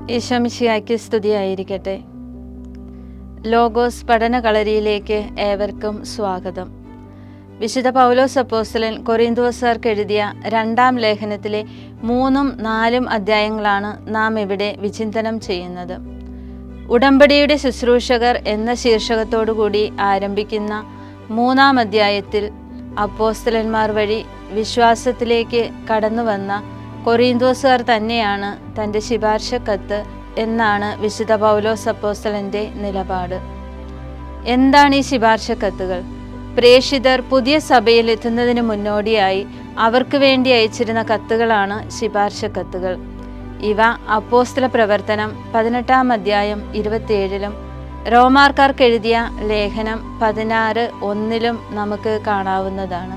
ഈശോമിശിയാക്കി സ്തുതിയായിരിക്കട്ടെ ലോഗോസ് പഠന കളരിയിലേക്ക് ഏവർക്കും സ്വാഗതം വിശുദ്ധ പൗലോസ് അപ്പോസ്തലൻ കൊറിന്തോസാർക്ക് എഴുതിയ രണ്ടാം ലേഖനത്തിലെ മൂന്നും നാലും അധ്യായങ്ങളാണ് നാം ഇവിടെ വിചിന്തനം ചെയ്യുന്നത് ഉടമ്പടിയുടെ ശുശ്രൂഷകർ എന്ന ശീർഷകത്തോടുകൂടി ആരംഭിക്കുന്ന മൂന്നാം അധ്യായത്തിൽ അപ്പോസ്തലന്മാർ വഴി വിശ്വാസത്തിലേക്ക് കടന്നുവന്ന കൊറിന്തോസുകാർ തന്നെയാണ് തൻ്റെ ശിപാർശ കത്ത് എന്നാണ് വിശുദ്ധ പൗലോസ് അപ്പോസ്തലൻ്റെ നിലപാട് എന്താണ് ഈ ശിപാർശ കത്തുകൾ പ്രേഷിതർ പുതിയ സഭയിൽ എത്തുന്നതിന് മുന്നോടിയായി അവർക്ക് വേണ്ടി അയച്ചിരുന്ന കത്തുകളാണ് ശിപാർശ കത്തുകൾ ഇവ അപ്പോസ്തല പ്രവർത്തനം പതിനെട്ടാം അധ്യായം ഇരുപത്തിയേഴിലും റോമാർക്കാർക്ക് എഴുതിയ ലേഖനം പതിനാറ് ഒന്നിലും നമുക്ക് കാണാവുന്നതാണ്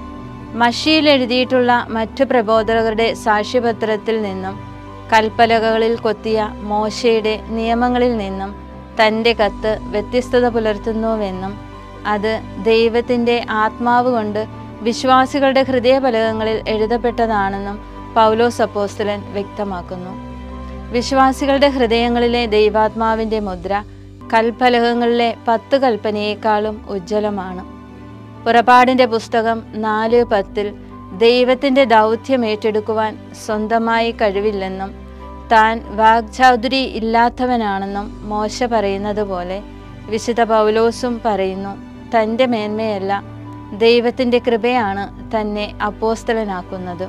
മഷിയിൽ എഴുതിയിട്ടുള്ള മറ്റു പ്രബോധകരുടെ സാക്ഷ്യപത്രത്തിൽ നിന്നും കൽപ്പലകകളിൽ കൊത്തിയ മോശയുടെ നിയമങ്ങളിൽ നിന്നും തൻ്റെ കത്ത് വ്യത്യസ്തത പുലർത്തുന്നുവെന്നും അത് ദൈവത്തിൻ്റെ ആത്മാവ് കൊണ്ട് വിശ്വാസികളുടെ ഹൃദയഫലകങ്ങളിൽ എഴുതപ്പെട്ടതാണെന്നും പൗലോസ് അപ്പോസ്തലൻ വ്യക്തമാക്കുന്നു വിശ്വാസികളുടെ ഹൃദയങ്ങളിലെ ദൈവാത്മാവിൻ്റെ മുദ്ര കൽഫലകങ്ങളിലെ പത്ത് കൽപ്പനയേക്കാളും ഉജ്ജ്വലമാണ് പുറപ്പാടിൻ്റെ പുസ്തകം നാല് പത്തിൽ ദൈവത്തിൻ്റെ ദൗത്യം ഏറ്റെടുക്കുവാൻ സ്വന്തമായി കഴിവില്ലെന്നും താൻ വാഗ്ചാതുരി ഇല്ലാത്തവനാണെന്നും മോശ പറയുന്നത് പോലെ വിശുദ്ധ പൗലോസും പറയുന്നു തൻ്റെ മേന്മയല്ല ദൈവത്തിൻ്റെ കൃപയാണ് തന്നെ അപ്പോസ്തലനാക്കുന്നത്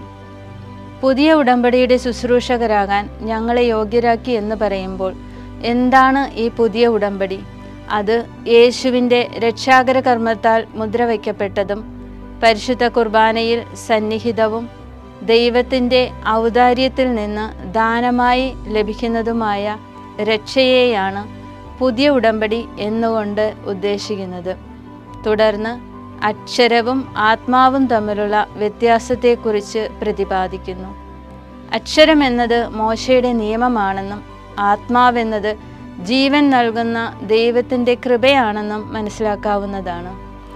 പുതിയ ഉടമ്പടിയുടെ ശുശ്രൂഷകരാകാൻ ഞങ്ങളെ യോഗ്യരാക്കി എന്ന് പറയുമ്പോൾ എന്താണ് ഈ പുതിയ ഉടമ്പടി അത് യേശുവിൻ്റെ രക്ഷാകര കർമ്മത്താൽ മുദ്രവയ്ക്കപ്പെട്ടതും പരിശുദ്ധ കുർബാനയിൽ സന്നിഹിതവും ദൈവത്തിൻ്റെ ഔദാര്യത്തിൽ നിന്ന് ദാനമായി ലഭിക്കുന്നതുമായ രക്ഷയെയാണ് പുതിയ ഉടമ്പടി എന്നുകൊണ്ട് ഉദ്ദേശിക്കുന്നത് തുടർന്ന് അക്ഷരവും ആത്മാവും തമ്മിലുള്ള വ്യത്യാസത്തെക്കുറിച്ച് പ്രതിപാദിക്കുന്നു അക്ഷരം എന്നത് മോശയുടെ നിയമമാണെന്നും ആത്മാവെന്നത് ജീവൻ നൽകുന്ന ദൈവത്തിൻ്റെ കൃപയാണെന്നും മനസ്സിലാക്കാവുന്നതാണ്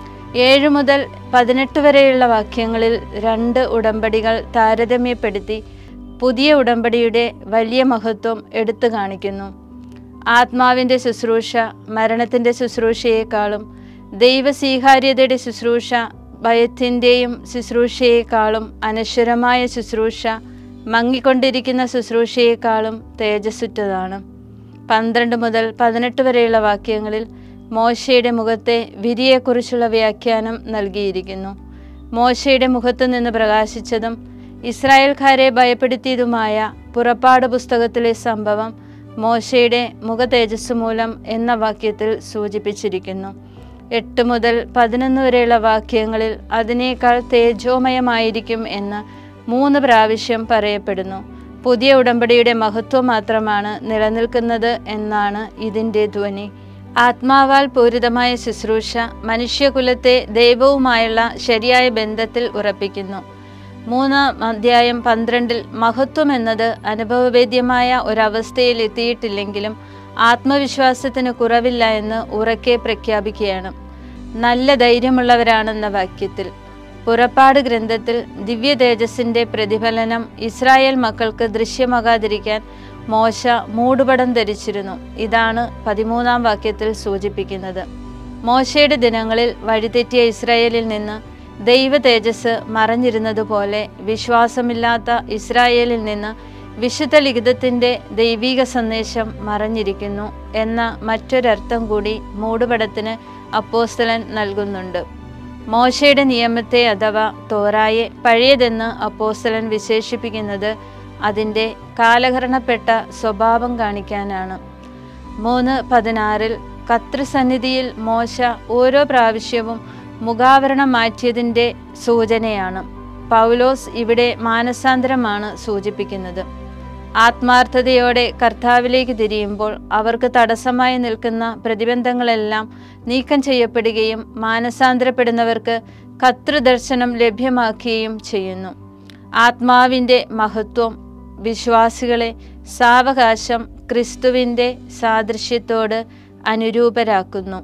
ഏഴ് മുതൽ പതിനെട്ട് വരെയുള്ള വാക്യങ്ങളിൽ രണ്ട് ഉടമ്പടികൾ താരതമ്യപ്പെടുത്തി പുതിയ ഉടമ്പടിയുടെ വലിയ മഹത്വം എടുത്തു കാണിക്കുന്നു ആത്മാവിൻ്റെ ശുശ്രൂഷ മരണത്തിൻ്റെ ശുശ്രൂഷയേക്കാളും ദൈവസ്വീകാര്യതയുടെ ശുശ്രൂഷ ഭയത്തിൻ്റെയും ശുശ്രൂഷയേക്കാളും അനശ്വരമായ ശുശ്രൂഷ മങ്ങിക്കൊണ്ടിരിക്കുന്ന ശുശ്രൂഷയേക്കാളും തേജസ്സുറ്റതാണ് പന്ത്രണ്ട് മുതൽ പതിനെട്ട് വരെയുള്ള വാക്യങ്ങളിൽ മോശയുടെ മുഖത്തെ വിരിയെക്കുറിച്ചുള്ള വ്യാഖ്യാനം നൽകിയിരിക്കുന്നു മോശയുടെ മുഖത്തു നിന്ന് പ്രകാശിച്ചതും ഇസ്രായേൽക്കാരെ ഭയപ്പെടുത്തിയതുമായ പുറപ്പാട് പുസ്തകത്തിലെ സംഭവം മോശയുടെ മുഖതേജസ് മൂലം എന്ന വാക്യത്തിൽ സൂചിപ്പിച്ചിരിക്കുന്നു എട്ട് മുതൽ പതിനൊന്ന് വരെയുള്ള വാക്യങ്ങളിൽ അതിനേക്കാൾ തേജോമയമായിരിക്കും എന്ന് മൂന്ന് പ്രാവശ്യം പറയപ്പെടുന്നു പുതിയ ഉടമ്പടിയുടെ മഹത്വം മാത്രമാണ് നിലനിൽക്കുന്നത് എന്നാണ് ഇതിൻ്റെ ധ്വനി ആത്മാവാൽ പൂരിതമായ ശുശ്രൂഷ മനുഷ്യകുലത്തെ ദൈവവുമായുള്ള ശരിയായ ബന്ധത്തിൽ ഉറപ്പിക്കുന്നു മൂന്നാം അധ്യായം പന്ത്രണ്ടിൽ മഹത്വം എന്നത് അനുഭവവേദ്യമായ ഒരവസ്ഥയിൽ എത്തിയിട്ടില്ലെങ്കിലും ആത്മവിശ്വാസത്തിന് കുറവില്ല എന്ന് ഉറക്കെ പ്രഖ്യാപിക്കുകയാണ് നല്ല ധൈര്യമുള്ളവരാണെന്ന വാക്യത്തിൽ പുറപ്പാട് ഗ്രന്ഥത്തിൽ ദിവ്യ തേജസ്സിൻ്റെ പ്രതിഫലനം ഇസ്രായേൽ മക്കൾക്ക് ദൃശ്യമാകാതിരിക്കാൻ മോശ മൂടുപടം ധരിച്ചിരുന്നു ഇതാണ് പതിമൂന്നാം വാക്യത്തിൽ സൂചിപ്പിക്കുന്നത് മോശയുടെ ദിനങ്ങളിൽ വഴിതെറ്റിയ ഇസ്രായേലിൽ നിന്ന് ദൈവ തേജസ് മറഞ്ഞിരുന്നതുപോലെ വിശ്വാസമില്ലാത്ത ഇസ്രായേലിൽ നിന്ന് വിശുദ്ധ ലിഖിതത്തിൻ്റെ ദൈവിക സന്ദേശം മറഞ്ഞിരിക്കുന്നു എന്ന മറ്റൊരർത്ഥം കൂടി മൂടുപടത്തിന് അപ്പോസ്തലൻ നൽകുന്നുണ്ട് മോശയുടെ നിയമത്തെ അഥവാ തോറായെ പഴയതെന്ന് അപ്പോസ്തലൻ വിശേഷിപ്പിക്കുന്നത് അതിൻ്റെ കാലഹരണപ്പെട്ട സ്വഭാവം കാണിക്കാനാണ് മൂന്ന് പതിനാറിൽ കർത്തൃസന്നിധിയിൽ മോശ ഓരോ പ്രാവശ്യവും മുഖാവരണം മാറ്റിയതിൻ്റെ സൂചനയാണ് പൗലോസ് ഇവിടെ മാനസാന്തരമാണ് സൂചിപ്പിക്കുന്നത് ആത്മാർത്ഥതയോടെ കർത്താവിലേക്ക് തിരിയുമ്പോൾ അവർക്ക് തടസ്സമായി നിൽക്കുന്ന പ്രതിബന്ധങ്ങളെല്ലാം നീക്കം ചെയ്യപ്പെടുകയും മാനസാന്തരപ്പെടുന്നവർക്ക് കർത്തൃദർശനം ലഭ്യമാക്കുകയും ചെയ്യുന്നു ആത്മാവിൻ്റെ മഹത്വം വിശ്വാസികളെ സാവകാശം ക്രിസ്തുവിൻ്റെ സാദൃശ്യത്തോട് അനുരൂപരാക്കുന്നു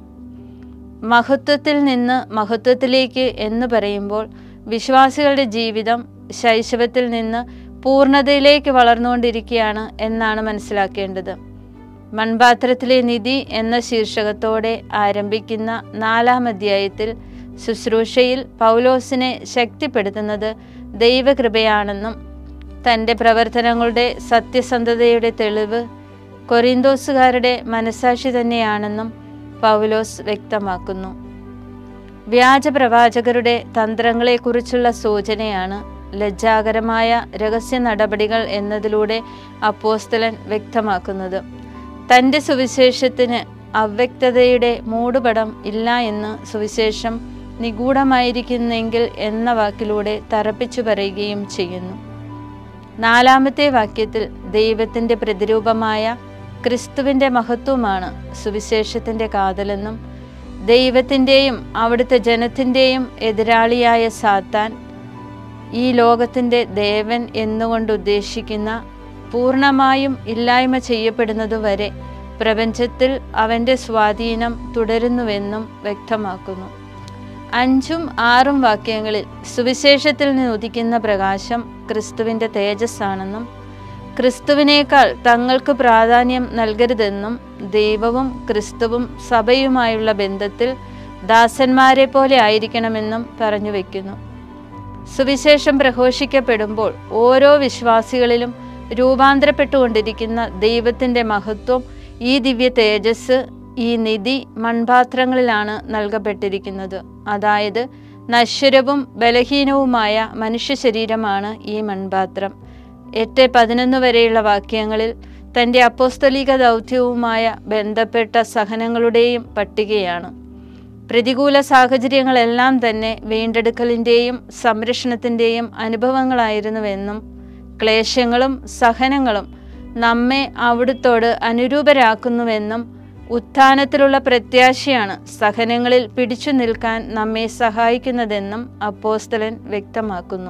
മഹത്വത്തിൽ നിന്ന് മഹത്വത്തിലേക്ക് എന്ന് പറയുമ്പോൾ വിശ്വാസികളുടെ ജീവിതം ശൈശവത്തിൽ നിന്ന് പൂർണ്ണതയിലേക്ക് വളർന്നുകൊണ്ടിരിക്കുകയാണ് എന്നാണ് മനസ്സിലാക്കേണ്ടത് മൺപാത്രത്തിലെ നിധി എന്ന ശീർഷകത്തോടെ ആരംഭിക്കുന്ന നാലാം അധ്യായത്തിൽ ശുശ്രൂഷയിൽ പൗലോസിനെ ശക്തിപ്പെടുത്തുന്നത് ദൈവകൃപയാണെന്നും തൻ്റെ പ്രവർത്തനങ്ങളുടെ സത്യസന്ധതയുടെ തെളിവ് കൊറിന്തോസുകാരുടെ മനസാക്ഷി തന്നെയാണെന്നും പൗലോസ് വ്യക്തമാക്കുന്നു വ്യാജ പ്രവാചകരുടെ തന്ത്രങ്ങളെക്കുറിച്ചുള്ള സൂചനയാണ് ലജ്ജാകരമായ രഹസ്യ നടപടികൾ എന്നതിലൂടെ അപ്പോസ്തലൻ വ്യക്തമാക്കുന്നത് തൻ്റെ സുവിശേഷത്തിന് അവ്യക്തതയുടെ മൂടുപടം ഇല്ല എന്ന് സുവിശേഷം നിഗൂഢമായിരിക്കുന്നെങ്കിൽ എന്ന വാക്കിലൂടെ തറപ്പിച്ചു പറയുകയും ചെയ്യുന്നു നാലാമത്തെ വാക്യത്തിൽ ദൈവത്തിൻ്റെ പ്രതിരൂപമായ ക്രിസ്തുവിൻ്റെ മഹത്വമാണ് സുവിശേഷത്തിൻ്റെ കാതലെന്നും ദൈവത്തിൻ്റെയും അവിടുത്തെ ജനത്തിൻ്റെയും എതിരാളിയായ സാത്താൻ ഈ ലോകത്തിൻ്റെ ദേവൻ എന്നുകൊണ്ട് ഉദ്ദേശിക്കുന്ന പൂർണ്ണമായും ഇല്ലായ്മ ചെയ്യപ്പെടുന്നതുവരെ പ്രപഞ്ചത്തിൽ അവൻ്റെ സ്വാധീനം തുടരുന്നുവെന്നും വ്യക്തമാക്കുന്നു അഞ്ചും ആറും വാക്യങ്ങളിൽ സുവിശേഷത്തിൽ നിന്ന് ഉദിക്കുന്ന പ്രകാശം ക്രിസ്തുവിൻ്റെ തേജസ്സാണെന്നും ക്രിസ്തുവിനേക്കാൾ തങ്ങൾക്ക് പ്രാധാന്യം നൽകരുതെന്നും ദൈവവും ക്രിസ്തുവും സഭയുമായുള്ള ബന്ധത്തിൽ ദാസന്മാരെ പോലെ ആയിരിക്കണമെന്നും പറഞ്ഞു വയ്ക്കുന്നു സുവിശേഷം പ്രഘോഷിക്കപ്പെടുമ്പോൾ ഓരോ വിശ്വാസികളിലും രൂപാന്തരപ്പെട്ടുകൊണ്ടിരിക്കുന്ന ദൈവത്തിൻ്റെ മഹത്വം ഈ ദിവ്യ തേജസ് ഈ നിധി മൺപാത്രങ്ങളിലാണ് നൽകപ്പെട്ടിരിക്കുന്നത് അതായത് നശ്വരവും ബലഹീനവുമായ മനുഷ്യ ശരീരമാണ് ഈ മൺപാത്രം എട്ട് പതിനൊന്ന് വരെയുള്ള വാക്യങ്ങളിൽ തൻ്റെ അപ്പോസ്തലിക ദൗത്യവുമായ ബന്ധപ്പെട്ട സഹനങ്ങളുടെയും പട്ടികയാണ് പ്രതികൂല സാഹചര്യങ്ങളെല്ലാം തന്നെ വീണ്ടെടുക്കലിൻ്റെയും സംരക്ഷണത്തിൻ്റെയും അനുഭവങ്ങളായിരുന്നുവെന്നും ക്ലേശങ്ങളും സഹനങ്ങളും നമ്മെ അവിടുത്തോട് അനുരൂപരാക്കുന്നുവെന്നും ഉത്ഥാനത്തിലുള്ള പ്രത്യാശയാണ് സഹനങ്ങളിൽ പിടിച്ചു നിൽക്കാൻ നമ്മെ സഹായിക്കുന്നതെന്നും അപ്പോസ്തലൻ വ്യക്തമാക്കുന്നു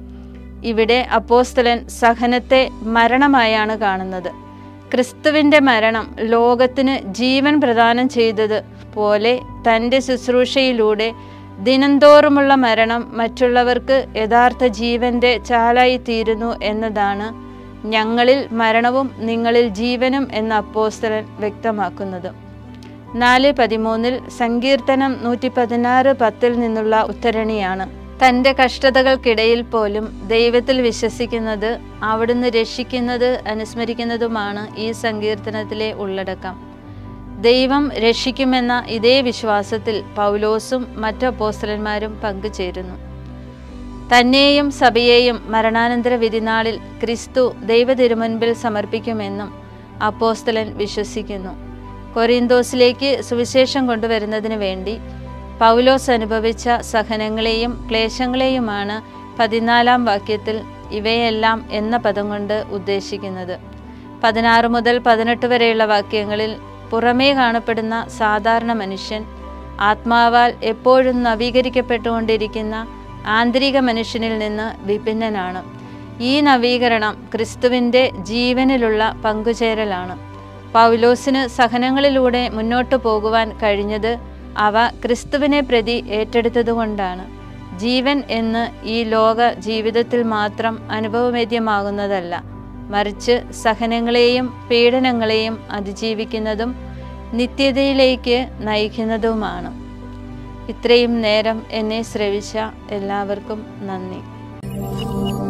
ഇവിടെ അപ്പോസ്തലൻ സഹനത്തെ മരണമായാണ് കാണുന്നത് ക്രിസ്തുവിൻ്റെ മരണം ലോകത്തിന് ജീവൻ പ്രദാനം ചെയ്തത് പോലെ തൻ്റെ ശുശ്രൂഷയിലൂടെ ദിനംതോറുമുള്ള മരണം മറ്റുള്ളവർക്ക് യഥാർത്ഥ ജീവന്റെ ചാലായി തീരുന്നു എന്നതാണ് ഞങ്ങളിൽ മരണവും നിങ്ങളിൽ ജീവനും എന്ന അപ്പോസ്തലൻ വ്യക്തമാക്കുന്നത് നാല് പതിമൂന്നിൽ സങ്കീർത്തനം നൂറ്റി പതിനാറ് പത്തിൽ നിന്നുള്ള ഉദ്ധരണിയാണ് തൻ്റെ കഷ്ടതകൾക്കിടയിൽ പോലും ദൈവത്തിൽ വിശ്വസിക്കുന്നത് അവിടുന്ന് രക്ഷിക്കുന്നത് അനുസ്മരിക്കുന്നതുമാണ് ഈ സങ്കീർത്തനത്തിലെ ഉള്ളടക്കം ദൈവം രക്ഷിക്കുമെന്ന ഇതേ വിശ്വാസത്തിൽ പൗലോസും മറ്റു അപ്പോസ്തലന്മാരും പങ്കുചേരുന്നു തന്നെയും സഭയെയും മരണാനന്തര വിധിനാളിൽ ക്രിസ്തു ദൈവതിരുമുൻപിൽ സമർപ്പിക്കുമെന്നും അപ്പോസ്തലൻ വിശ്വസിക്കുന്നു കൊറിന്തോസിലേക്ക് സുവിശേഷം കൊണ്ടുവരുന്നതിന് വേണ്ടി പൗലോസ് അനുഭവിച്ച സഹനങ്ങളെയും ക്ലേശങ്ങളെയുമാണ് പതിനാലാം വാക്യത്തിൽ ഇവയെല്ലാം എന്ന പദം കൊണ്ട് ഉദ്ദേശിക്കുന്നത് പതിനാറ് മുതൽ പതിനെട്ട് വരെയുള്ള വാക്യങ്ങളിൽ പുറമേ കാണപ്പെടുന്ന സാധാരണ മനുഷ്യൻ ആത്മാവാൽ എപ്പോഴും നവീകരിക്കപ്പെട്ടുകൊണ്ടിരിക്കുന്ന ആന്തരിക മനുഷ്യനിൽ നിന്ന് വിഭിന്നനാണ് ഈ നവീകരണം ക്രിസ്തുവിൻ്റെ ജീവനിലുള്ള പങ്കുചേരലാണ് പൗലോസിന് സഹനങ്ങളിലൂടെ മുന്നോട്ടു പോകുവാൻ കഴിഞ്ഞത് അവ ക്രിസ്തുവിനെ പ്രതി ഏറ്റെടുത്തതുകൊണ്ടാണ് ജീവൻ എന്ന് ഈ ലോക ജീവിതത്തിൽ മാത്രം അനുഭവവേദ്യമാകുന്നതല്ല മറിച്ച് സഹനങ്ങളെയും പീഡനങ്ങളെയും അതിജീവിക്കുന്നതും നിത്യതയിലേക്ക് നയിക്കുന്നതുമാണ് ഇത്രയും നേരം എന്നെ ശ്രവിച്ച എല്ലാവർക്കും നന്ദി